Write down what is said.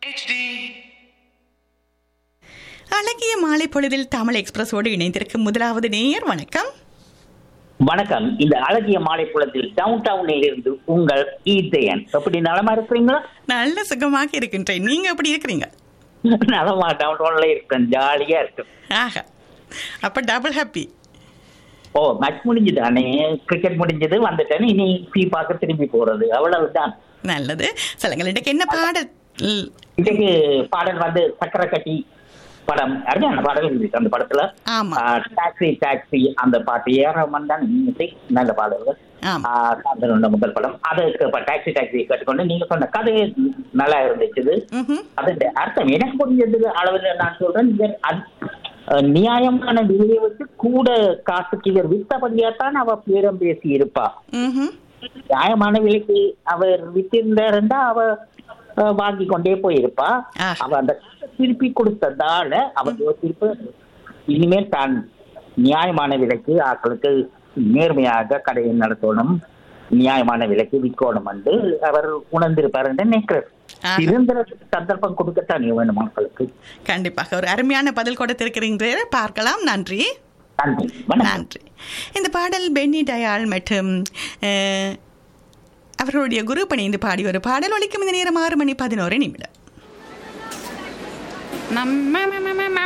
அழகிய மாலை பொழுதில் தமிழ் எக்ஸ்பிரஸோடு இணைந்திருக்கும் முதலாவது நேயர் வணக்கம் வணக்கம் இந்த அழகிய மாலை புலத்தில் டவுன் டவுனில் இருந்து உங்கள் ஈத்தையன் எப்படி நலமா இருக்கிறீங்களா நல்ல சுகமாக இருக்கின்றேன் நீங்க எப்படி இருக்கிறீங்க நலமா டவுன் டவுன்ல இருக்கேன் ஜாலியா இருக்கு ஆஹா அப்ப டபுள் ஹாப்பி ஓ மேட்ச் முடிஞ்சது அண்ணே கிரிக்கெட் முடிஞ்சது வந்துட்டேன் இனி பி பார்க்க திரும்பி போறது அவ்வளவுதான் நல்லது சொல்லுங்கள் இன்றைக்கு என்ன பாடல் இன்னைக்கு பாடல் வந்து சக்கரை கட்டி படம் அருமையான பாடல் இருந்துச்சு அந்த படத்துல ஆமா. டாக்ஸி டாக்ஸி அந்த பாட்டு ஏறமன் தான் music, நல்ல பாடல்கள் ஆமா. ஆ, சாந்தனோட முதல் படம் அதுக்கு டாக்ஸி டாக்ஸி கேட்டுக்கொண்டு நீங்க சொன்ன கதை நல்லா இருந்துச்சு ம்ஹும். அது அர்த்தம் எனக்கு புரிஞ்சது அளவில் நான் சொல்றேன் இவர் அது- அஹ், நியாயமான விலையை வச்சு கூட காசுக்கு இவர் வித்தபடியாத்தான் அவ பேரம் பேசி இருப்பா ம்ஹும். நியாயமான விலைக்கு அவர் வித்திருந்தாருந்தா அவ அஹ், வாங்கி கொண்டே போயிருப்பா ஆ. அவ அந்த காசை திருப்பி கொடுத்ததால அவர் யோசிப்பு இனிமேல் தான் நியாயமான விலைக்கு ஆட்களுக்கு நேர்மையாக கடையை நடத்தணும் நியாயமான விலைக்கு விற்கணும் என்று அவர் உணர்ந்திருப்பார் என்று நினைக்கிறார் ஆ. நிரந்தர சந்தர்ப்பம் கொடுக்கத்தானே வேணும் மக்களுக்கு கண்டிப்பாக ஒரு அருமையான பதில் கொடுத்திருக்கிறீங்க பார்க்கலாம் நன்றி நன்றி வணக்கம் நன்றி இந்த பாடல் பென்னி டயால் மற்றும் அஹ், அவர்களுடைய குரு பணிந்து பாடி ஒரு பாடல் ஒலிக்கும் இந்த நேரம் ஆறு மணி பதினோரு நிமிடம் நம்ம